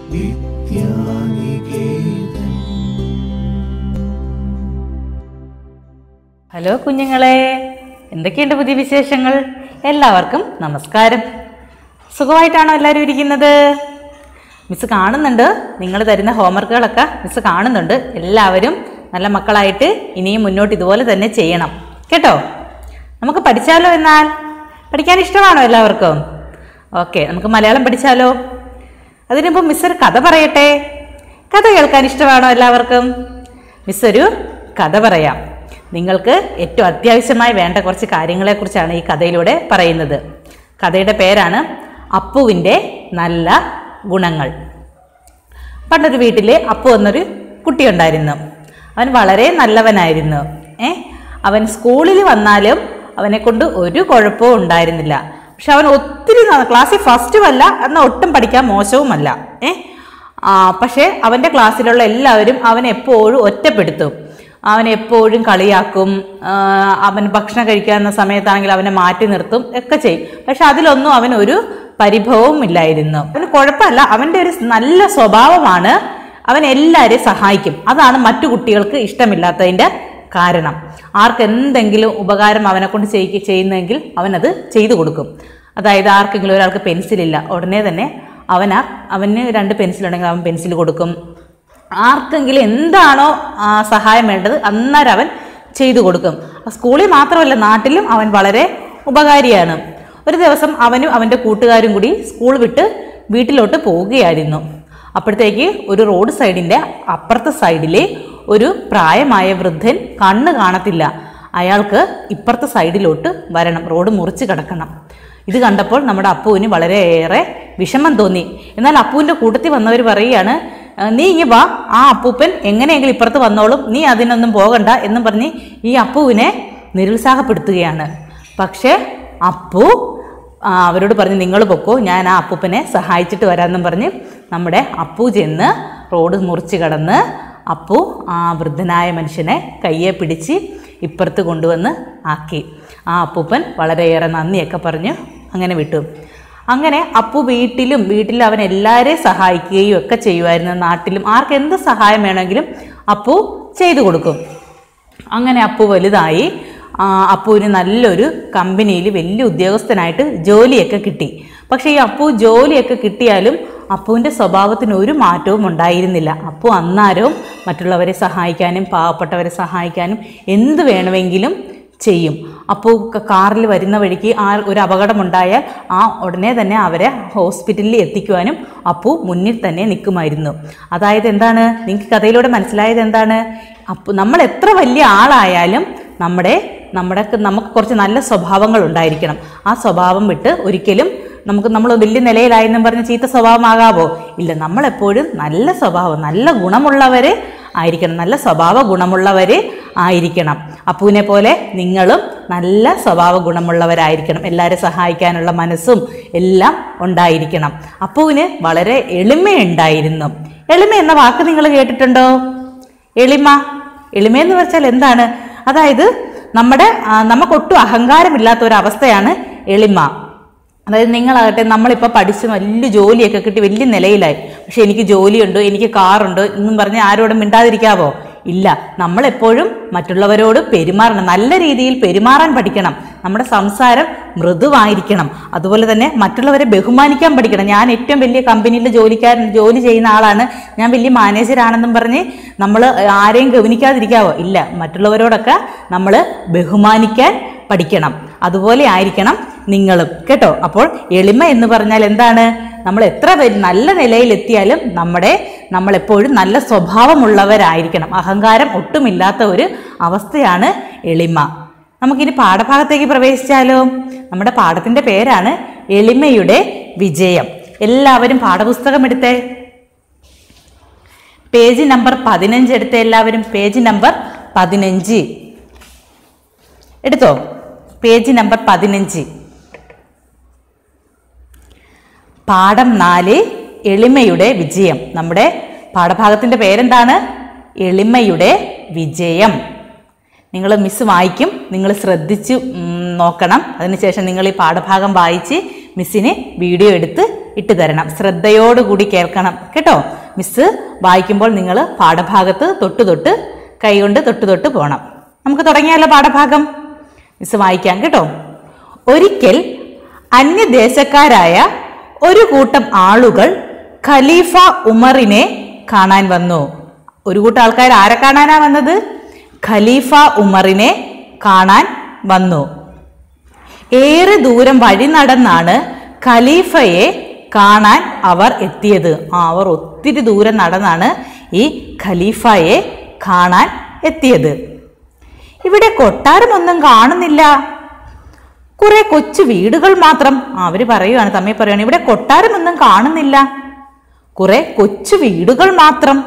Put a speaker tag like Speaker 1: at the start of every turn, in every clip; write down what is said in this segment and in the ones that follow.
Speaker 1: Vidya Niketan
Speaker 2: hello കുഞ്ഞുങ്ങളെ എന്തൊക്കെയുണ്ട് പുതിയ വിശേഷങ്ങൾ എല്ലാവർക്കും നമസ്കാരം സുഖമായിട്ടാണോ എല്ലാവരും ഇരിക്കുന്നത് മിസ് കാണുന്നുണ്ട് നിങ്ങൾ തരുന്ന ഹോംവർക്കുകളൊക്കെ മിസ് കാണുന്നുണ്ട് എല്ലാവരും നല്ല മക്കളായിട്ട് ഇനിയും മുന്നോട്ട് ഇതുപോലെ തന്നെ ചെയ്യണം കേട്ടോ നമുക്ക് പഠിച്ചാലോ എന്നാൽ പഠിക്കാൻ ഇഷ്ടമാണോ എല്ലാവർക്കും ഓക്കെ നമുക്ക് മലയാളം പഠിച്ചാലോ അതിനുമ്പോൾ മിസ് ഒരു കഥ പറയട്ടെ കഥ കേൾക്കാൻ ഇഷ്ടമാണോ എല്ലാവർക്കും മിസ് ഒരു കഥ പറയാം നിങ്ങൾക്ക് ഏറ്റവും അത്യാവശ്യമായി വേണ്ട കുറച്ച് കാര്യങ്ങളെക്കുറിച്ചാണ് ഈ കഥയിലൂടെ പറയുന്നത് കഥയുടെ പേരാണ് അപ്പുവിൻ്റെ നല്ല ഗുണങ്ങൾ പണ്ടൊരു വീട്ടിൽ അപ്പു എന്നൊരു കുട്ടിയുണ്ടായിരുന്നു അവൻ വളരെ നല്ലവനായിരുന്നു ഏ അവൻ സ്കൂളിൽ വന്നാലും അവനെ കൊണ്ട് ഒരു കുഴപ്പവും ഉണ്ടായിരുന്നില്ല പക്ഷെ അവൻ ഒത്തിരി ന- ക്ലാസ്സിൽ ഫസ്റ്റുമല്ല എന്നാൽ ഒട്ടും പഠിക്കാൻ മോശവുമല്ല ഏ ആ, പക്ഷേ അവൻ്റെ ക്ലാസ്സിലുള്ള എല്ലാവരും അവനെ എപ്പോഴും ഒറ്റപ്പെടുത്തും അവൻ എപ്പോഴും കളിയാക്കും ആ, അവൻ ഭക്ഷണം കഴിക്കാവുന്ന സമയത്താണെങ്കിൽ അവനെ മാറ്റി നിർത്തും ഒക്കെ ചെയ്യും പക്ഷെ അതിലൊന്നും അവൻ ഒരു പരിഭവവും ഇല്ലായിരുന്നു അവന് കുഴപ്പമല്ല അവൻ്റെ ഒരു നല്ല സ്വഭാവമാണ് അവൻ എല്ലാവരെയും സഹായിക്കും അതാണ് മറ്റു കുട്ടികൾക്ക് ഇഷ്ടമില്ലാത്തതിൻ്റെ കാരണം ആർക്ക് എന്തെങ്കിലും ഉപകാരം അവനെ കൊണ്ട് ചെയ്യിക്ക് ചെയ്യുന്നെങ്കിൽ അവനത് ചെയ്തു കൊടുക്കും അതായത് ആർക്കെങ്കിലും ഒരാൾക്ക് പെൻസിലില്ല ഉടനെ തന്നെ അവൻ ആ അവന് രണ്ട് പെൻസിലുണ്ടെങ്കിൽ അവൻ പെൻസിൽ കൊടുക്കും ആർക്കെങ്കിലും എന്താണോ ആ, സഹായം വേണ്ടത് അന്നേരം അവൻ ചെയ്തു കൊടുക്കും സ്കൂളിൽ മാത്രമല്ല നാട്ടിലും അവൻ വളരെ ഉപകാരിയാണ് ഒരു ദിവസം അവനും അവൻ്റെ കൂട്ടുകാരും കൂടി സ്കൂൾ വിട്ട് വീട്ടിലോട്ട് പോവുകയായിരുന്നു അപ്പോഴത്തേക്ക് ഒരു റോഡ് സൈഡിൻ്റെ അപ്പുറത്തെ സൈഡിലെ ഒരു പ്രായമായ വൃദ്ധൻ കണ്ണ് കാണത്തില്ല അയാൾക്ക് ഇപ്പുറത്തെ സൈഡിലോട്ട് വരണം റോഡ് മുറിച്ച് കിടക്കണം ഇത് കണ്ടപ്പോൾ നമ്മുടെ അപ്പുവിന് വളരെയേറെ വിഷമം തോന്നി എന്നാൽ അപ്പുവിൻ്റെ കൂട്ടത്തിൽ വന്നവർ പറയുകയാണ് "ആ, നീ ഇങ്ങ് വാ ആ അപ്പൂപ്പൻ എങ്ങനെയെങ്കിലും ഇപ്പുറത്ത് വന്നോളും നീ അതിനൊന്നും പോകണ്ട എന്നും പറഞ്ഞ് ഈ അപ്പുവിനെ നിരുത്സാഹപ്പെടുത്തുകയാണ് പക്ഷേ അപ്പു ആ, അവരോട് പറഞ്ഞ് നിങ്ങൾ പൊക്കോ ഞാൻ ആ അപ്പൂപ്പനെ സഹായിച്ചിട്ട് വരാമെന്നും പറഞ്ഞ് നമ്മുടെ അപ്പു ചെന്ന് റോഡ് മുറിച്ച് കടന്ന് അപ്പു ആ വൃദ്ധനായ മനുഷ്യനെ കയ്യെ പിടിച്ച് ഇപ്പുറത്ത് കൊണ്ടുവന്ന് ആക്കി ആ അപ്പൂപ്പൻ വളരെയേറെ നന്ദിയൊക്കെ പറഞ്ഞ് അങ്ങനെ വിട്ടു അങ്ങനെ അപ്പു വീട്ടിലും വീട്ടിൽ അവൻ എല്ലാവരെയും സഹായിക്കുകയും ഒക്കെ ചെയ്യുമായിരുന്നു നാട്ടിലും ആർക്ക് എന്ത് സഹായം വേണമെങ്കിലും അപ്പു ചെയ്തു കൊടുക്കും അങ്ങനെ അപ്പു വലുതായി ആ, അപ്പുവിന് നല്ലൊരു കമ്പനിയിൽ വലിയ ഉദ്യോഗസ്ഥനായിട്ട് ജോലിയൊക്കെ കിട്ടി പക്ഷേ ഈ അപ്പു ജോലിയൊക്കെ കിട്ടിയാലും അപ്പുവിൻ്റെ സ്വഭാവത്തിന് ഒരു മാറ്റവും ഉണ്ടായിരുന്നില്ല അപ്പു അന്നാരവും മറ്റുള്ളവരെ സഹായിക്കാനും പാവപ്പെട്ടവരെ സഹായിക്കാനും എന്ത് വേണമെങ്കിലും ചെയ്യും അപ്പോൾ കാറിൽ വരുന്ന വഴിക്ക് ആ ഒരു അപകടമുണ്ടായാൽ ആ ഉടനെ തന്നെ അവരെ ഹോസ്പിറ്റലിൽ എത്തിക്കുവാനും അപ്പു മുന്നിൽ തന്നെ നിൽക്കുമായിരുന്നു അതായത് എന്താണ് നിങ്ങൾക്ക് കഥയിലൂടെ മനസ്സിലായത് എന്താണ് അപ്പോൾ നമ്മൾ എത്ര വലിയ ആളായാലും നമ്മുടെ നമ്മുടെ നമുക്ക് കുറച്ച് നല്ല സ്വഭാവങ്ങൾ ഉണ്ടായിരിക്കണം ആ സ്വഭാവം വിട്ട് ഒരിക്കലും നമുക്ക് നമ്മൾ വലിയ നിലയിലായെന്നും പറഞ്ഞ് ചീത്ത സ്വഭാവമാകാവോ ഇല്ല നമ്മളെപ്പോഴും നല്ല സ്വഭാവം നല്ല ഗുണമുള്ളവരെ ആയിരിക്കണം നല്ല സ്വഭാവ ഗുണമുള്ളവരെ ആയിരിക്കണം അപ്പുവിനെ പോലെ നിങ്ങളും നല്ല സ്വഭാവ ഗുണമുള്ളവരായിരിക്കണം എല്ലാവരെ സഹായിക്കാനുള്ള മനസ്സും എല്ലാം ഉണ്ടായിരിക്കണം അപ്പുവിന് വളരെ എളിമയുണ്ടായിരുന്നു എളിമ എന്ന വാക്ക് നിങ്ങൾ കേട്ടിട്ടുണ്ടോ എളിമ എളിമയെന്ന് വെച്ചാൽ എന്താണ് അതായത് നമ്മുടെ ആ, നമുക്കൊട്ടും അഹങ്കാരമില്ലാത്ത ഒരു അവസ്ഥയാണ് എളിമ അതായത് നിങ്ങളാകട്ടെ നമ്മളിപ്പോൾ പഠിച്ച് വലിയ ജോലിയൊക്കെ കിട്ടി വലിയ നിലയിലായി പക്ഷെ എനിക്ക് ജോലിയുണ്ട് എനിക്ക് കാറുണ്ട് എന്നും പറഞ്ഞ് ആരോടും മിണ്ടാതിരിക്കാവോ ഇല്ല നമ്മളെപ്പോഴും മറ്റുള്ളവരോട് പെരുമാറണം നല്ല രീതിയിൽ പെരുമാറാൻ പഠിക്കണം നമ്മുടെ സംസാരം മൃദുവായിരിക്കണം അതുപോലെ തന്നെ മറ്റുള്ളവരെ ബഹുമാനിക്കാൻ പഠിക്കണം ഞാൻ ഏറ്റവും വലിയ കമ്പനിയിൽ ജോലിക്കാരൻ ജോലി ചെയ്യുന്ന ആളാണ് ഞാൻ വലിയ മാനേജരാണെന്നും പറഞ്ഞ് നമ്മൾ ആരെയും ഗവനിക്കാതിരിക്കാവോ ഇല്ല മറ്റുള്ളവരോടൊക്കെ നമ്മൾ ബഹുമാനിക്കാൻ പഠിക്കണം അതുപോലെ ആയിരിക്കണം നിങ്ങളും കേട്ടോ അപ്പോൾ എളിമ എന്ന് പറഞ്ഞാൽ എന്താണ് നമ്മൾ എത്ര വെ- നല്ല നിലയിലെത്തിയാലും നമ്മുടെ നമ്മളെപ്പോഴും നല്ല സ്വഭാവമുള്ളവരായിരിക്കണം അഹങ്കാരം ഒട്ടുമില്ലാത്ത ഒരു അവസ്ഥയാണ് എളിമ നമുക്കിനി പാഠഭാഗത്തേക്ക് പ്രവേശിച്ചാലോ നമ്മുടെ പാഠത്തിന്റെ പേരാണ് എളിമയുടെ വിജയം എല്ലാവരും പാഠപുസ്തകം എടുത്തേ പേജ് നമ്പർ പതിനഞ്ച് എടുത്ത എല്ലാവരും പേജ് നമ്പർ പതിനഞ്ച് എടുത്തോ പേജ് നമ്പർ പതിനഞ്ച് പാഠം നാല് എളിമയുടെ വിജയം നമ്മുടെ പാഠഭാഗത്തിന്റെ പേരെന്താണ് എളിമയുടെ വിജയം നിങ്ങൾ മിസ് വായിക്കും നിങ്ങൾ ശ്രദ്ധിച്ച് ഉം, നോക്കണം അതിനുശേഷം നിങ്ങൾ ഈ പാഠഭാഗം വായിച്ച് മിസ്സിന് വീഡിയോ എടുത്ത് ഇട്ട് തരണം ശ്രദ്ധയോടുകൂടി കേൾക്കണം കേട്ടോ മിസ് വായിക്കുമ്പോൾ നിങ്ങൾ പാഠഭാഗത്ത് തൊട്ട് തൊട്ട് കൈകൊണ്ട് തൊട്ട് തൊട്ട് പോകണം നമുക്ക് തുടങ്ങിയാലോ പാഠഭാഗം മിസ് വായിക്കാം കേട്ടോ ഒരിക്കൽ അന്യദേശക്കാരായ ഒരു കൂട്ടം ആളുകൾ ഖലീഫ ഉമറിനെ കാണാൻ വന്നു ഒരു കൂട്ടം ആൾക്കാർ ആരെ കാണാനാ വന്നത് ഖലീഫ ഉമറിനെ കാണാൻ വന്നു ഏറെ ദൂരം വഴി നടന്നാണ് ഖലീഫയെ കാണാൻ അവർ എത്തിയത് ആ അവർ ഒത്തിരി ദൂരം നടന്നാണ് ഈ ഖലീഫയെ കാണാൻ എത്തിയത് ഇവിടെ കൊട്ടാരമൊന്നും കാണുന്നില്ല കുറെ കൊച്ചു വീടുകൾ മാത്രം ആ, അവര് പറയുകയാണ് തമ്മിൽ പറയുകയാണ് ഇവിടെ കൊട്ടാരമൊന്നും കാണുന്നില്ല കുറെ കൊച്ചു വീടുകൾ മാത്രം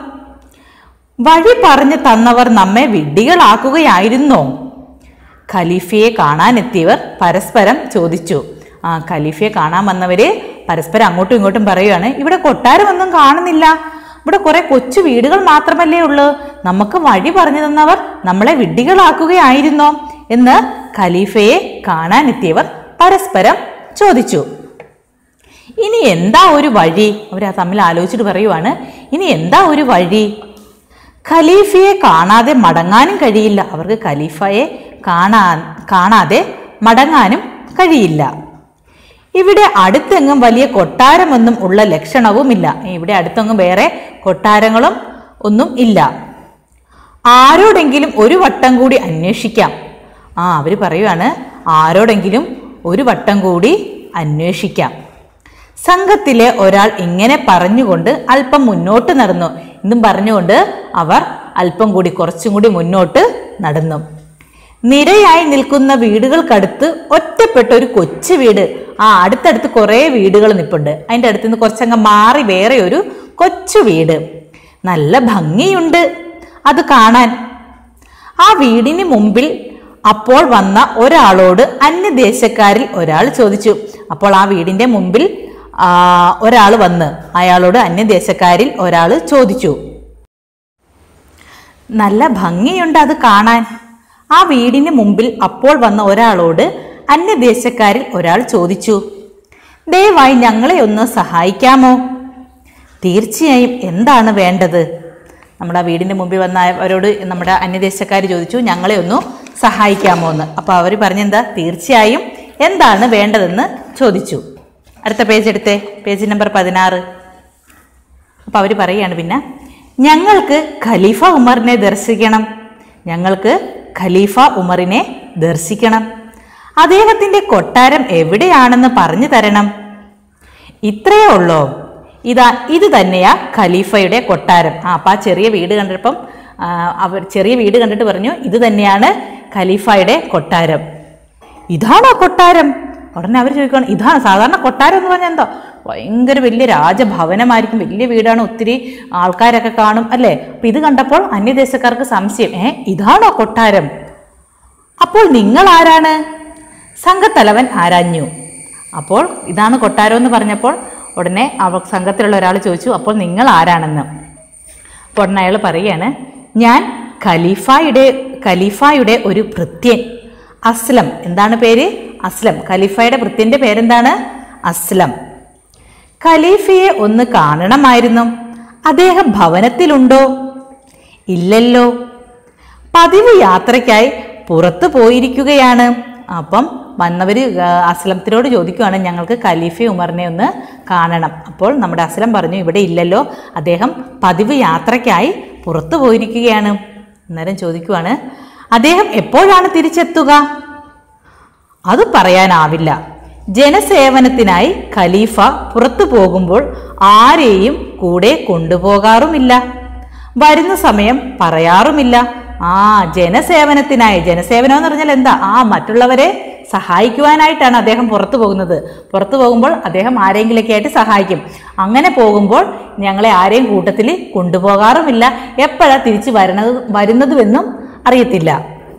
Speaker 2: വഴി പറഞ്ഞു തന്നവർ നമ്മെ വിഡ്ഢികളാക്കുകയായിരുന്നോ ഖലീഫയെ കാണാനെത്തിയവർ പരസ്പരം ചോദിച്ചു ആ ഖലീഫയെ കാണാൻ വന്നവര് പരസ്പരം അങ്ങോട്ടും ഇങ്ങോട്ടും പറയുകയാണ് ഇവിടെ കൊട്ടാരമൊന്നും കാണുന്നില്ല ഇവിടെ കുറെ കൊച്ചു വീടുകൾ മാത്രമല്ലേ ഉള്ളൂ നമുക്ക് വഴി പറഞ്ഞു തന്നവർ നമ്മളെ വിഡ്ഢികളാക്കുകയായിരുന്നോ എന്ന് ഖലീഫയെ കാണാനെത്തിയവർ പരസ്പരം ചോദിച്ചു ഇനി എന്താ ഒരു വഴി അവർ തമ്മിൽ ആലോചിച്ചിട്ട് പറയുവാണ് ഇനി എന്താ ഒരു വഴി ഖലീഫയെ കാണാതെ മടങ്ങാനും കഴിയില്ല അവർക്ക് ഖലീഫയെ കാണാൻ കാണാതെ മടങ്ങാനും കഴിയില്ല ഇവിടെ അടുത്തെങ്ങും വലിയ കൊട്ടാരമൊന്നും ഉള്ള ലക്ഷണവുമില്ല ഇവിടെ അടുത്തെങ്ങും വേറെ കൊട്ടാരങ്ങളും ഒന്നും ഇല്ല ആരോടെങ്കിലും ഒരു വട്ടം കൂടി അന്വേഷിക്കാം ആ അവർ പറയുവാണ് ആരോടെങ്കിലും ഒരു വട്ടം കൂടി അന്വേഷിക്കാം സംഘത്തിലെ ഒരാൾ ഇങ്ങനെ പറഞ്ഞുകൊണ്ട് അല്പം മുന്നോട്ട് നടന്നു എന്നും പറഞ്ഞുകൊണ്ട് അവർ അല്പം കൂടി കുറച്ചും കൂടി മുന്നോട്ട് നടന്നു നിരയായി നിൽക്കുന്ന വീടുകൾക്കടുത്ത് ഒറ്റപ്പെട്ട ഒരു കൊച്ചു വീട് ആ അടുത്തടുത്ത് കുറേ വീടുകൾ നിൽപ്പുണ്ട് അതിൻ്റെ അടുത്ത് നിന്ന് കുറച്ചങ്ങ് മാറി വേറെ ഒരു കൊച്ചു വീട് നല്ല ഭംഗിയുണ്ട് അത് കാണാൻ ആ വീടിന് മുമ്പിൽ അപ്പോൾ വന്ന ഒരാളോട് അന്യദേശക്കാരിൽ ഒരാൾ ചോദിച്ചു അപ്പോൾ ആ വീടിന്റെ മുമ്പിൽ ഒരാൾ വന്ന് അയാളോട് അന്യദേശക്കാരിൽ ഒരാൾ ചോദിച്ചു നല്ല ഭംഗിയുണ്ട് അത് കാണാൻ ആ വീടിന് മുമ്പിൽ അപ്പോൾ വന്ന ഒരാളോട് അന്യദേശക്കാരിൽ ഒരാൾ ചോദിച്ചു ദയവായി ഞങ്ങളെ ഒന്ന് സഹായിക്കാമോ തീർച്ചയായും എന്താണ് വേണ്ടത് നമ്മുടെ ആ വീടിൻ്റെ മുമ്പിൽ വന്ന അവരോട് നമ്മുടെ അന്യദേശക്കാർ ചോദിച്ചു ഞങ്ങളെ ഒന്ന് സഹായിക്കാമോ എന്ന് അപ്പോൾ അവർ പറഞ്ഞെന്താ തീർച്ചയായും എന്താണ് വേണ്ടതെന്ന് ചോദിച്ചു അടുത്ത പേജ് എടുത്തേ പേജ് നമ്പർ പതിനാറ് അപ്പോൾ അവർ പറയുകയാണ് പിന്നെ ഞങ്ങൾക്ക് ഖലീഫ ഉമറിനെ ദർശിക്കണം ഞങ്ങൾക്ക് ഖലീഫ ഉമറിനെ ദർശിക്കണം അദ്ദേഹത്തിൻ്റെ കൊട്ടാരം എവിടെയാണെന്ന് പറഞ്ഞു തരണം ഇത്രയേ ഉള്ളോ ഇതാ ഇത് തന്നെയാ ഖലീഫയുടെ കൊട്ടാരം ആ അപ്പം ആ ചെറിയ വീട് കണ്ടപ്പം ആ, അവർ ചെറിയ വീട് കണ്ടിട്ട് പറഞ്ഞു ഇത് തന്നെയാണ് ഖലീഫയുടെ കൊട്ടാരം ഇതാണോ കൊട്ടാരം ഉടനെ അവർ ചോദിക്കണം ഇതാണ് സാധാരണ കൊട്ടാരം എന്ന് പറഞ്ഞാൽ എന്താ ഭയങ്കര വലിയ രാജഭവനമായിരിക്കും വലിയ വീടാണ് ഒത്തിരി ആൾക്കാരൊക്കെ കാണും അല്ലേ അപ്പം ഇത് കണ്ടപ്പോൾ അന്യദേശക്കാർക്ക് സംശയം ഏ ഇതാണോ കൊട്ടാരം അപ്പോൾ നിങ്ങൾ ആരാണ് സംഘത്തലവൻ ആരാഞ്ഞു അപ്പോൾ ഇതാണ് കൊട്ടാരം എന്ന് പറഞ്ഞപ്പോൾ ഉടനെ അവ സംഘത്തിലുള്ള ഒരാൾ ചോദിച്ചു അപ്പോൾ നിങ്ങൾ ആരാണെന്ന് അപ്പോൾ ഉടനെ അയാൾ പറയുകയാണ് ഞാൻ ഖലീഫായുടെ ഖലീഫായുടെ ഒരു ഭൃത്യൻ അസ്ലം എന്താണ് പേര് അസ്ലം ഖലീഫയുടെ ഭൃത്യന്റെ പേരെന്താണ് അസ്ലം ഖലീഫയെ ഒന്ന് കാണണമായിരുന്നു അദ്ദേഹം ഭവനത്തിലുണ്ടോ ഇല്ലല്ലോ പതിവ് യാത്രയ്ക്കായി പുറത്തു പോയിരിക്കുകയാണ് അപ്പം വന്നവർ അസ്ലമത്തിനോട് ചോദിക്കുകയാണ് ഞങ്ങൾക്ക് ഖലീഫ ഉമറിനെ ഒന്ന് കാണണം അപ്പോൾ നമ്മുടെ അസ്ലം പറഞ്ഞു ഇവിടെ ഇല്ലല്ലോ അദ്ദേഹം പതിവ് യാത്രയ്ക്കായി പുറത്തു പോയിരിക്കുകയാണ് അന്നേരം ചോദിക്കുവാണ് അദ്ദേഹം എപ്പോഴാണ് തിരിച്ചെത്തുക അത് പറയാനാവില്ല ജനസേവനത്തിനായി ഖലീഫ പുറത്തു പോകുമ്പോൾ ആരെയും കൂടെ കൊണ്ടുപോകാറുമില്ല വരുന്ന സമയം പറയാറുമില്ല ആ ജനസേവനത്തിനായി ജനസേവനം എന്ന് പറഞ്ഞാൽ എന്താ ആ മറ്റുള്ളവരെ സഹായിക്കുവാനായിട്ടാണ് അദ്ദേഹം പുറത്തു പോകുന്നത് പുറത്തു പോകുമ്പോൾ അദ്ദേഹം ആരെങ്കിലൊക്കെ ആയിട്ട് സഹായിക്കും അങ്ങനെ പോകുമ്പോൾ ഞങ്ങളെ ആരെയും കൂട്ടത്തിൽ കൊണ്ടുപോകാറുമില്ല എപ്പോഴാണ് തിരിച്ചു വരണത് വരുന്നതുമെന്നും അറിയത്തില്ല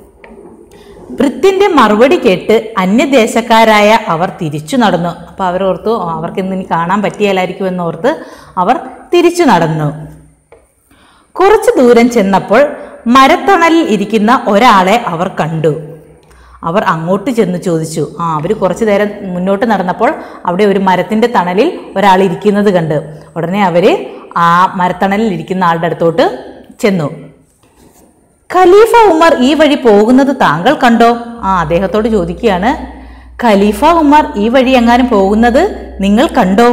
Speaker 2: ഭൃത്യന്റെ മറുപടി കേട്ട് അന്യദേശക്കാരായ അവർ തിരിച്ചു നടന്നു അപ്പോൾ അവർ ഓർത്തു "ആ, അവർക്ക് ഇന്ന് ഇനി കാണാൻ പറ്റിയാലായിരിക്കും എന്നോർത്ത് അവർ തിരിച്ചു നടന്നു കുറച്ചു ദൂരം ചെന്നപ്പോൾ മരത്തണലിൽ ഇരിക്കുന്ന ഒരാളെ അവർ കണ്ടു അവർ അങ്ങോട്ട് ചെന്ന് ചോദിച്ചു ആ അവർ കുറച്ചു നേരം മുന്നോട്ട് നടന്നപ്പോൾ അവിടെ ഒരു മരത്തിൻ്റെ തണലിൽ ഒരാൾ ഇരിക്കുന്നത് കണ്ട് ഉടനെ അവർ ആ മരത്തണലിൽ ഇരിക്കുന്ന ആളുടെ അടുത്തോട്ട് ചെന്നു ഖലീഫ ഉമർ ഈ വഴി പോകുന്നത് താങ്കൾ കണ്ടോ ആ അദ്ദേഹത്തോട് ചോദിക്കുകയാണ് ഖലീഫ ഉമർ ഈ വഴി എങ്ങാനും പോകുന്നത് നിങ്ങൾ കണ്ടോ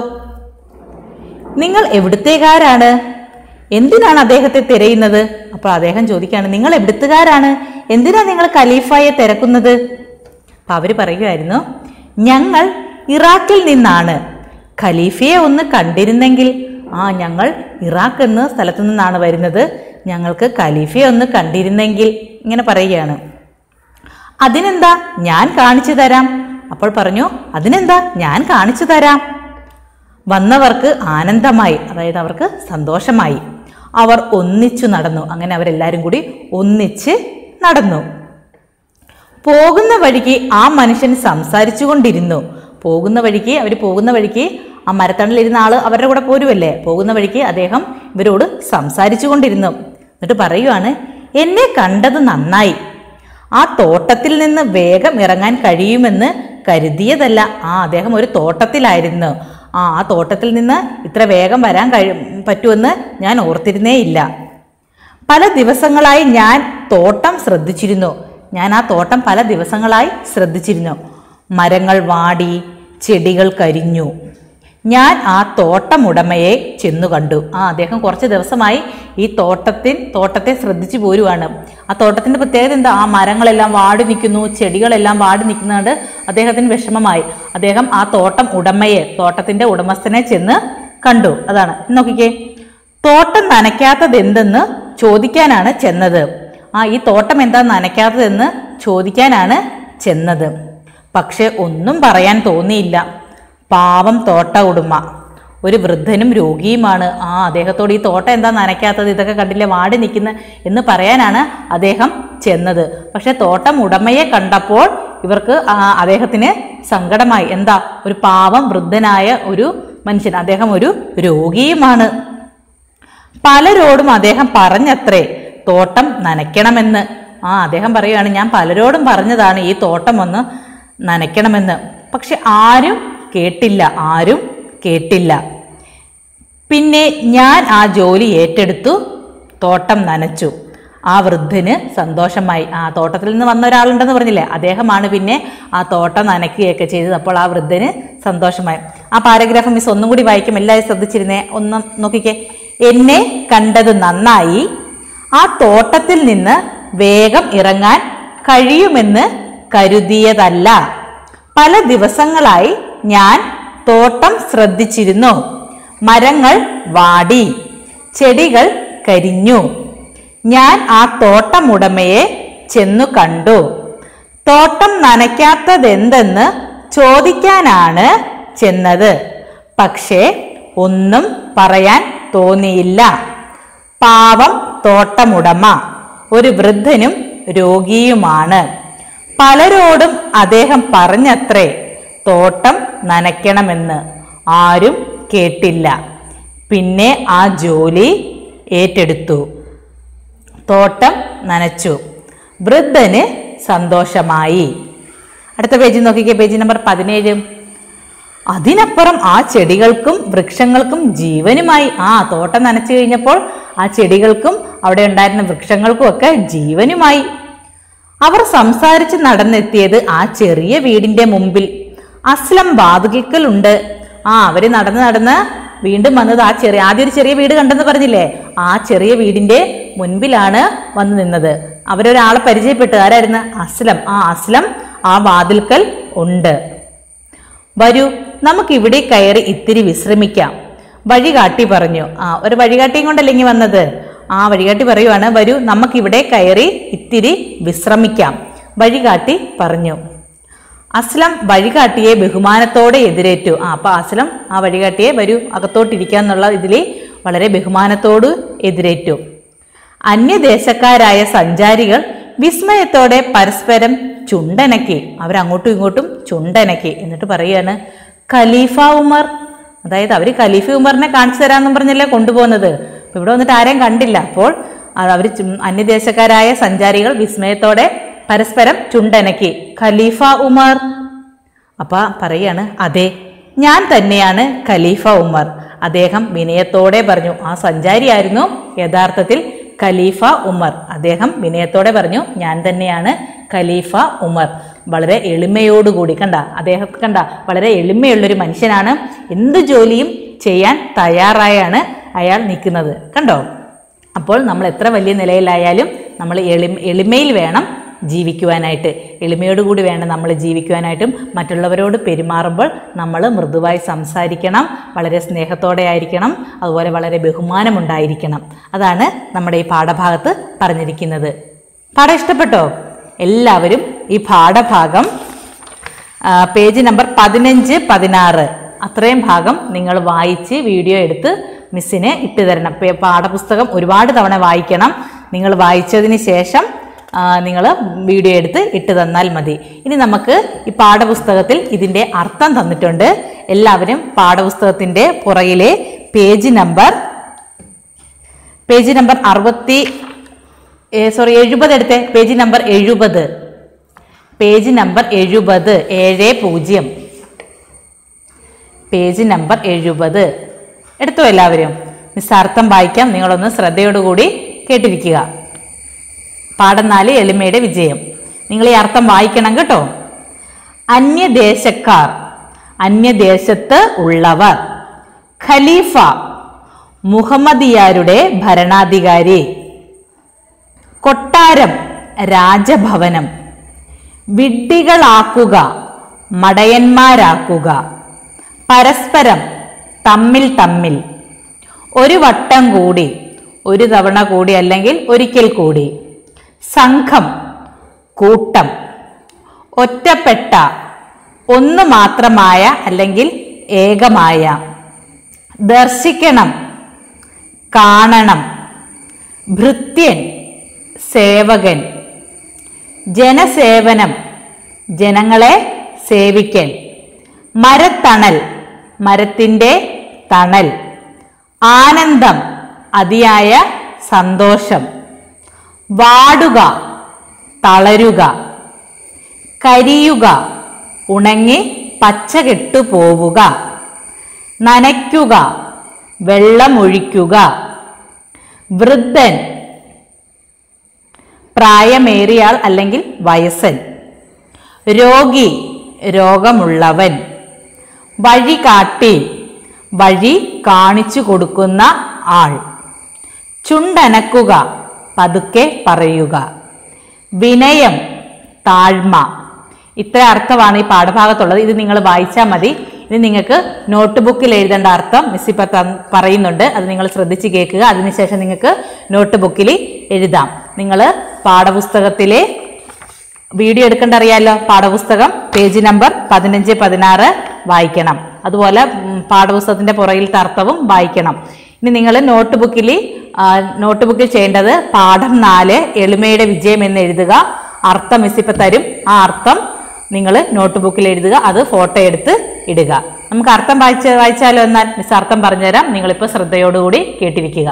Speaker 2: നിങ്ങൾ എവിടുത്തേക്കാരാണ് എന്തിനാണ് അദ്ദേഹത്തെ തിരയുന്നത് അപ്പോൾ അദ്ദേഹം ചോദിക്കുകയാണ് നിങ്ങൾ എവിടുത്തുകാരാണ് എന്തിനാ നിങ്ങൾ ഖലീഫയെ തിരക്കുന്നത് അപ്പൊ അവര് പറയുമായിരുന്നു ഞങ്ങൾ ഇറാഖിൽ നിന്നാണ് ഖലീഫയെ ഒന്ന് കണ്ടിരുന്നെങ്കിൽ ആ ഞങ്ങൾ ഇറാഖ് എന്ന സ്ഥലത്തു നിന്നാണ് വരുന്നത് ഞങ്ങൾക്ക് ഖലീഫയെ ഒന്ന് കണ്ടിരുന്നെങ്കിൽ ഇങ്ങനെ പറയുകയാണ് അതിനെന്താ ഞാൻ കാണിച്ചു തരാം അപ്പോൾ പറഞ്ഞു അതിനെന്താ ഞാൻ കാണിച്ചു തരാം വന്നവർക്ക് ആനന്ദമായി അതായത് അവർക്ക് സന്തോഷമായി അവർ ഒന്നിച്ചു നടന്നു അങ്ങനെ അവരെല്ലാവരും കൂടി ഒന്നിച്ച് നടന്നു പോകുന്ന വഴിക്ക് ആ മനുഷ്യൻ സംസാരിച്ചു കൊണ്ടിരുന്നു പോകുന്ന വഴിക്ക് അവർ പോകുന്ന വഴിക്ക് ആ മരത്തണലിരുന്ന ആള് അവരുടെ കൂടെ പോരുമല്ലേ പോകുന്ന വഴിക്ക് അദ്ദേഹം ഇവരോട് സംസാരിച്ചു കൊണ്ടിരുന്നു എന്നിട്ട് പറയുവാണ് എന്നെ കണ്ടത് നന്നായി ആ തോട്ടത്തിൽ നിന്ന് വേഗം ഇറങ്ങാൻ കഴിയുമെന്ന് കരുതിയതല്ല ആ അദ്ദേഹം ഒരു തോട്ടത്തിലായിരുന്നു ആ ആ തോട്ടത്തിൽ നിന്ന് ഇത്ര വേഗം വരാൻ കഴി പറ്റുമെന്ന് ഞാൻ ഓർത്തിരുന്നേ ഇല്ല പല ദിവസങ്ങളായി ഞാൻ തോട്ടം ശ്രദ്ധിച്ചിരുന്നു ഞാൻ ആ തോട്ടം പല ദിവസങ്ങളായി ശ്രദ്ധിച്ചിരുന്നു മരങ്ങൾ വാടി ചെടികൾ കരിഞ്ഞു ഞാൻ ആ തോട്ടമുടമയെ ചെന്നു കണ്ടു ആ അദ്ദേഹം കുറച്ച് ദിവസമായി ഈ തോട്ടത്തിൽ തോട്ടത്തെ ശ്രദ്ധിച്ചു പോരുവാണ് ആ തോട്ടത്തിന്റെ പ്രത്യേകത എന്താ ആ മരങ്ങളെല്ലാം വാടി നിൽക്കുന്നു ചെടികളെല്ലാം വാടി നിൽക്കുന്നതുകൊണ്ട് അദ്ദേഹത്തിന് വിഷമമായി അദ്ദേഹം ആ തോട്ടം ഉടമയെ തോട്ടത്തിന്റെ ഉടമസ്ഥനെ ചെന്ന് കണ്ടു അതാണ് നോക്കിക്കേ തോട്ടം നനയ്ക്കാത്തത് എന്തെന്ന് ചോദിക്കാനാണ് ചെന്നത് ആ ഈ തോട്ടം എന്താ നനയ്ക്കാത്തതെന്ന് ചോദിക്കാനാണ് ചെന്നത് പക്ഷെ ഒന്നും പറയാൻ തോന്നിയില്ല പാവം തോട്ട ഉടമ ഒരു വൃദ്ധനും രോഗിയുമാണ് ആ അദ്ദേഹത്തോട് ഈ തോട്ടം എന്താ നനയ്ക്കാത്തത് ഇതൊക്കെ കണ്ടില്ലേ വാടി നിൽക്കുന്ന എന്ന് പറയാനാണ് അദ്ദേഹം ചെന്നത് പക്ഷെ തോട്ടം ഉടമയെ കണ്ടപ്പോൾ ഇവർക്ക് ആ അദ്ദേഹത്തിന് സങ്കടമായി എന്താ ഒരു പാവം വൃദ്ധനായ ഒരു മനുഷ്യൻ അദ്ദേഹം ഒരു രോഗിയുമാണ് പലരോടും അദ്ദേഹം പറഞ്ഞത്രേ തോട്ടം നനയ്ക്കണമെന്ന് ആ അദ്ദേഹം പറയുകയാണ് ഞാൻ പലരോടും പറഞ്ഞതാണ് ഈ തോട്ടം ഒന്ന് നനയ്ക്കണമെന്ന് പക്ഷെ ആരും കേട്ടില്ല ആരും കേട്ടില്ല പിന്നെ ഞാൻ ആ ജോലി ഏറ്റെടുത്തു തോട്ടം നനച്ചു ആ വൃദ്ധന് സന്തോഷമായി ആ തോട്ടത്തിൽ നിന്ന് വന്ന ഒരാളുണ്ടെന്ന് പറഞ്ഞില്ലേ അദ്ദേഹമാണ് പിന്നെ ആ തോട്ടം നനയ്ക്കുകയൊക്കെ ചെയ്തത് അപ്പോൾ ആ വൃദ്ധന് സന്തോഷമായി ആ പാരഗ്രാഫ് മിസ് ഒന്നും കൂടി വായിക്കും എല്ലാവരും ശ്രദ്ധിച്ചിരുന്നേ ഒന്ന് നോക്കിക്കേ എന്നെ കണ്ടത് നന്നായി ആ തോട്ടത്തിൽ നിന്ന് വേഗം ഇറങ്ങാൻ കഴിയുമെന്ന് കരുതിയതല്ല പല ദിവസങ്ങളായി ഞാൻ തോട്ടം ശ്രദ്ധിച്ചിരുന്നു മരങ്ങൾ വാടി ചെടികൾ കരിഞ്ഞു ഞാൻ ആ തോട്ടമുടമയെ ചെന്നു കണ്ടു തോട്ടം നനയ്ക്കാത്തതെന്തെന്ന് ചോദിക്കാനാണ് ചെന്നത് പക്ഷേ ഒന്നും പറയാൻ തോന്നിയില്ല പാവം തോട്ടമുടമ ഒരു വൃദ്ധനും രോഗിയുമാണ് പലരോടും അദ്ദേഹം പറഞ്ഞത്രേ തോട്ടം നനയ്ക്കണമെന്ന് ആരും കേട്ടില്ല പിന്നെ ആ ജോലി ഏറ്റെടുത്തു തോട്ടം നനച്ചു വൃദ്ധന് സന്തോഷമായി അടുത്ത പേജ് നോക്കിക്കേ പേജ് നമ്പർ പതിനേഴ് അതിനപ്പുറം ആ ചെടികൾക്കും വൃക്ഷങ്ങൾക്കും ജീവനുമായി ആ തോട്ടം നനച്ചു കഴിഞ്ഞപ്പോൾ ആ ചെടികൾക്കും അവിടെ ഉണ്ടായിരുന്ന വൃക്ഷങ്ങൾക്കും ഒക്കെ ജീവനുമായി അവർ സംസാരിച്ച് നടന്നെത്തിയത് ആ ചെറിയ വീടിന്റെ മുമ്പിൽ അസ്ലം വാതുകിക്കലുണ്ട് ആ അവര് നടന്ന് നടന്ന് വീണ്ടും വന്നത് ആ ചെറിയ ആദ്യം ഒരു ചെറിയ വീട് കണ്ടെന്ന് പറഞ്ഞില്ലേ ആ ചെറിയ വീടിന്റെ മുൻപിലാണ് വന്നു നിന്നത് അവരൊരാളെ പരിചയപ്പെട്ടു ആരായിരുന്നു അസ്ലം ആ അസ്ലം ആ വാതിൽക്കൽ ഉണ്ട് വരൂ നമുക്കിവിടെ കയറി ഇത്തിരി വിശ്രമിക്കാം വഴികാട്ടി പറഞ്ഞു ആ ഒരു വഴികാട്ടിയും കൊണ്ടല്ലേ ഇങ്ങി വന്നത് ആ വഴികാട്ടി പറയുവാണ് വരൂ നമുക്കിവിടെ കയറി ഇത്തിരി വിശ്രമിക്കാം വഴികാട്ടി പറഞ്ഞു അസ്ലം വഴികാട്ടിയെ ബഹുമാനത്തോടെ എതിരേറ്റു ആ അപ്പൊ അസ്ലം ആ വഴികാട്ടിയെ വരൂ അകത്തോട്ടിരിക്കാന്നുള്ള ഇതിൽ വളരെ ബഹുമാനത്തോട് എതിരേറ്റു അന്യദേശക്കാരായ സഞ്ചാരികൾ വിസ്മയത്തോടെ പരസ്പരം ചുണ്ടനക്കി അവരങ്ങോട്ടും ഇങ്ങോട്ടും ചുണ്ടനക്കി എന്നിട്ട് പറയാണ് ഖലീഫ ഉമർ അതായത് അവർ ഖലീഫ ഉമറിനെ കാണിച്ചു തരാമെന്നും പറഞ്ഞല്ലേ കൊണ്ടുപോകുന്നത് അപ്പൊ ഇവിടെ വന്നിട്ട് ആരെയും കണ്ടില്ല അപ്പോൾ അവർ അന്യദേശക്കാരായ സഞ്ചാരികൾ വിസ്മയത്തോടെ പരസ്പരം ചുണ്ടനക്കി ഖലീഫ ഉമർ അപ്പൊ പറയാണ് അതെ ഞാൻ തന്നെയാണ് ഖലീഫ ഉമർ അദ്ദേഹം വിനയത്തോടെ പറഞ്ഞു ആ സഞ്ചാരിയായിരുന്നു യഥാർത്ഥത്തിൽ ഖലീഫ ഉമർ അദ്ദേഹം വിനയത്തോടെ പറഞ്ഞു ഞാൻ തന്നെയാണ് ഖലീഫ ഉമർ വളരെ എളിമയോടുകൂടി കണ്ട അദ്ദേഹം കണ്ട വളരെ എളിമയുള്ളൊരു മനുഷ്യനാണ് എന്ത് ജോലിയും ചെയ്യാൻ തയ്യാറായാണ് അയാൾ നിൽക്കുന്നത് കണ്ടോ അപ്പോൾ നമ്മൾ എത്ര വലിയ നിലയിലായാലും നമ്മൾ എളിമ എളിമയിൽ വേണം ജീവിക്കുവാനായിട്ട് എളിമയോടുകൂടി വേണം നമ്മൾ ജീവിക്കുവാനായിട്ടും മറ്റുള്ളവരോട് പെരുമാറുമ്പോൾ നമ്മൾ മൃദുവായി സംസാരിക്കണം വളരെ സ്നേഹത്തോടെ ആയിരിക്കണം അതുപോലെ വളരെ ബഹുമാനമുണ്ടായിരിക്കണം അതാണ് നമ്മുടെ ഈ പാഠഭാഗത്ത് പറഞ്ഞിരിക്കുന്നത് പാഠം ഇഷ്ടപ്പെട്ടോ എല്ലാവരും ഈ പാഠഭാഗം ആ, പേജ് നമ്പർ പതിനഞ്ച് പതിനാറ് അത്രയും ഭാഗം നിങ്ങൾ വായിച്ച് വീഡിയോ എടുത്ത് മിസ്സിന് ഇട്ട് തരണം പേ- പാഠപുസ്തകം ഒരുപാട് തവണ വായിക്കണം നിങ്ങൾ വായിച്ചതിന് ശേഷം നിങ്ങൾ വീഡിയോ എടുത്ത് ഇട്ട് തന്നാൽ മതി ഇനി നമുക്ക് ഈ പാഠപുസ്തകത്തിൽ ഇതിൻ്റെ അർത്ഥം തന്നിട്ടുണ്ട് എല്ലാവരും പാഠപുസ്തകത്തിൻ്റെ പുറകിലെ പേജ് നമ്പർ പേജ് നമ്പർ അറുപത്തി സോറി എഴുപത് എടുത്തേ പേജ് നമ്പർ എഴുപത് പേജ് നമ്പർ എഴുപത് ഏഴ് പൂജ്യം പേജ് നമ്പർ എഴുപത് എടുത്തോ എല്ലാവരും മിസ് അർത്ഥം വായിക്കാം നിങ്ങളൊന്ന് ശ്രദ്ധയോടുകൂടി കേട്ടിരിക്കുക പാഠം നാല് എളിമയുടെ വിജയം നിങ്ങൾ ഈ അർത്ഥം വായിക്കണം കേട്ടോ അന്യദേശക്കാർ അന്യദേശത്ത് ഉള്ളവർ ഖലീഫ മുഹമ്മദിയാരുടെ ഭരണാധികാരി കൊട്ടാരം രാജഭവനം വിഡ്ഢികളാക്കുക മടയന്മാരാക്കുക പരസ്പരം തമ്മിൽ തമ്മിൽ ഒരു വട്ടം കൂടി ഒരു തവണ കൂടി അല്ലെങ്കിൽ ഒരിക്കൽ കൂടി സംഘം കൂട്ടം ഒറ്റപ്പെട്ട ഒന്ന് മാത്രമായ അല്ലെങ്കിൽ ഏകമായ ദർശിക്കണം കാണണം ഭൃത്യൻ സേവകൻ ജനസേവനം ജനങ്ങളെ സേവിക്കൽ മരത്തണൽ മരത്തിൻ്റെ തണൽ ആനന്ദം അതിയായ സന്തോഷം വാടുക തളരുക കരിയുക ഉണങ്ങി പച്ചകെട്ടു പോവുക നനയ്ക്കുക വെള്ളമൊഴിക്കുക വൃദ്ധൻ പ്രായമേറിയാൾ അല്ലെങ്കിൽ വയസ്സൻ രോഗി രോഗമുള്ളവൻ വഴി കാട്ടി വഴി കാണിച്ചു കൊടുക്കുന്ന ആൾ ചുണ്ടനക്കുക പതുക്കെ പറയുക വിനയം താഴ്മ ഇത്ര അർത്ഥമാണ് ഈ പാഠഭാഗത്തുള്ളത് ഇത് നിങ്ങൾ വായിച്ചാൽ മതി ഇത് നിങ്ങൾക്ക് നോട്ട് ബുക്കിൽ എഴുതേണ്ട അർത്ഥം മിസ് ഇപ്പം തന്ന് പറയുന്നുണ്ട് അത് നിങ്ങൾ ശ്രദ്ധിച്ച് കേൾക്കുക അതിനുശേഷം നിങ്ങൾക്ക് നോട്ട് ബുക്കിൽ എഴുതാം നിങ്ങൾ പാഠപുസ്തകത്തിലെ വീഡിയോ എടുക്കേണ്ട അറിയാലോ പാഠപുസ്തകം പേജ് നമ്പർ പതിനഞ്ച് പതിനാറ് വായിക്കണം അതുപോലെ ഉം, പാഠപുസ്തകത്തിന്റെ പുറകിലത്തെ അർത്ഥവും വായിക്കണം ഇനി നിങ്ങൾ നോട്ട് ബുക്കിൽ നോട്ട് ബുക്കിൽ ചെയ്യേണ്ടത് പാഠം നാല് എളിമയുടെ വിജയം എന്ന് എഴുതുക അർത്ഥം മിസ് ഇപ്പം തരും ആ അർത്ഥം നിങ്ങൾ നോട്ട് ബുക്കിൽ എഴുതുക അത് ഫോട്ടോ എടുത്ത് ഇടുക നമുക്ക് അർത്ഥം വായിച്ച് വായിച്ചാലോ എന്നാൽ മിസ് അർത്ഥം പറഞ്ഞുതരാം നിങ്ങളിപ്പോൾ ശ്രദ്ധയോടുകൂടി കേട്ടിരിക്കുക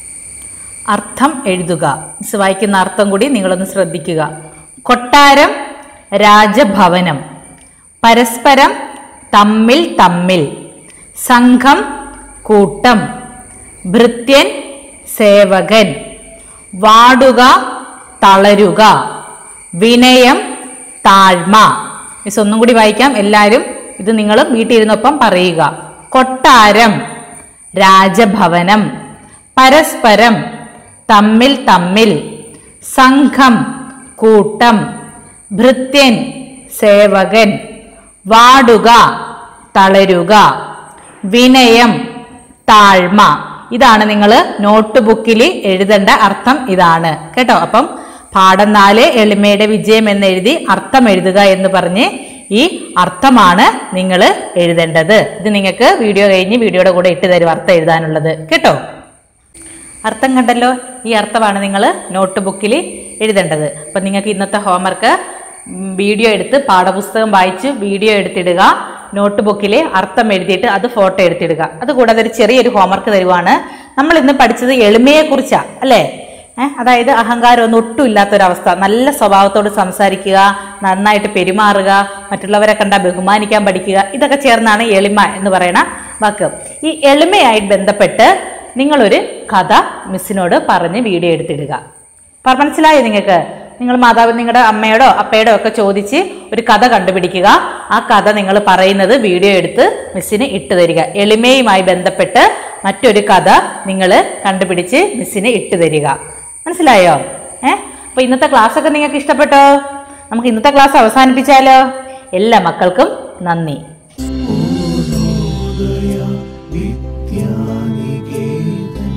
Speaker 2: അർത്ഥം എഴുതുക മിസ് വായിക്കുന്ന അർത്ഥം കൂടി നിങ്ങളൊന്ന് ശ്രദ്ധിക്കുക കൊട്ടാരം രാജഭവനം പരസ്പരം തമ്മിൽ തമ്മിൽ സംഘം കൂട്ടം ഭൃത്യൻ സേവകൻ വാടുക തളരുക വിനയം താഴ്മ മിസ് ഒന്നും കൂടി വായിക്കാം എല്ലാവരും ഇത് നിങ്ങൾ വീട്ടിലിരുന്നൊപ്പം പറയുക കൊട്ടാരം രാജഭവനം പരസ്പരം തമ്മിൽ തമ്മിൽ സംഘം കൂട്ടം ഭൃത്യൻ സേവകൻ വാടുക തളരുക വിനയം താഴ്മ ഇതാണ് നിങ്ങൾ നോട്ട് ബുക്കിൽ എഴുതേണ്ട അർത്ഥം ഇതാണ് കേട്ടോ അപ്പം പാഠം നാല് എളിമയുടെ വിജയം എന്ന് എഴുതി അർത്ഥം എഴുതുക എന്ന് പറഞ്ഞ് ഈ അർത്ഥമാണ് നിങ്ങൾ എഴുതേണ്ടത് ഇത് നിങ്ങൾക്ക് വീഡിയോ കഴിഞ്ഞ് വീഡിയോയുടെ കൂടെ ഇട്ട് തരും അർത്ഥം എഴുതാനുള്ളത് കേട്ടോ അർത്ഥം കണ്ടല്ലോ ഈ അർത്ഥമാണ് നിങ്ങൾ നോട്ട് ബുക്കിൽ എഴുതേണ്ടത് അപ്പം നിങ്ങൾക്ക് ഇന്നത്തെ ഹോംവർക്ക് വീഡിയോ എടുത്ത് പാഠപുസ്തകം വായിച്ച് വീഡിയോ എടുത്തിടുക നോട്ട് ബുക്കിൽ അർത്ഥം എഴുതിയിട്ട് അത് ഫോട്ടോ എടുത്തിടുക അതുകൂടാതെ ഒരു ചെറിയൊരു ഹോംവർക്ക് തരുവാണ് നമ്മൾ ഇന്ന് പഠിച്ചത് എളിമയെക്കുറിച്ചാണ് അല്ലേ ഏഹ് അതായത് അഹങ്കാരം ഒന്നും ഒട്ടും ഇല്ലാത്തൊരവസ്ഥ നല്ല സ്വഭാവത്തോട് സംസാരിക്കുക നന്നായിട്ട് പെരുമാറുക മറ്റുള്ളവരെ കണ്ടാൽ ബഹുമാനിക്കാൻ പഠിക്കുക ഇതൊക്കെ ചേർന്നാണ് എളിമ എന്ന് പറയുന്ന വാക്ക് ഈ എളിമയായിട്ട് ബന്ധപ്പെട്ട് നിങ്ങളൊരു കഥ മിസ്സിനോട് പറഞ്ഞ് വീഡിയോ എടുത്തിടുക പറ മനസ്സിലായോ നിങ്ങൾക്ക് നിങ്ങൾ മാതാവ് നിങ്ങളുടെ അമ്മയോടോ അപ്പയോടോ ഒക്കെ ചോദിച്ച് ഒരു കഥ കണ്ടുപിടിക്കുക ആ കഥ നിങ്ങൾ പറയുന്നത് വീഡിയോ എടുത്ത് മിസ്സിന് ഇട്ട് തരിക എളിമയുമായി ബന്ധപ്പെട്ട് മറ്റൊരു കഥ നിങ്ങൾ കണ്ടുപിടിച്ച് മിസ്സിന് ഇട്ട് തരിക മനസ്സിലായോ ഏ അപ്പൊ ഇന്നത്തെ ക്ലാസ് ഒക്കെ നിങ്ങൾക്ക് ഇഷ്ടപ്പെട്ടോ നമുക്ക് ഇന്നത്തെ ക്ലാസ് അവസാനിപ്പിച്ചാലോ എല്ലാ മക്കൾക്കും നന്ദി
Speaker 1: പൂർണ്ണോദയ വിദ്യാനികേതൻ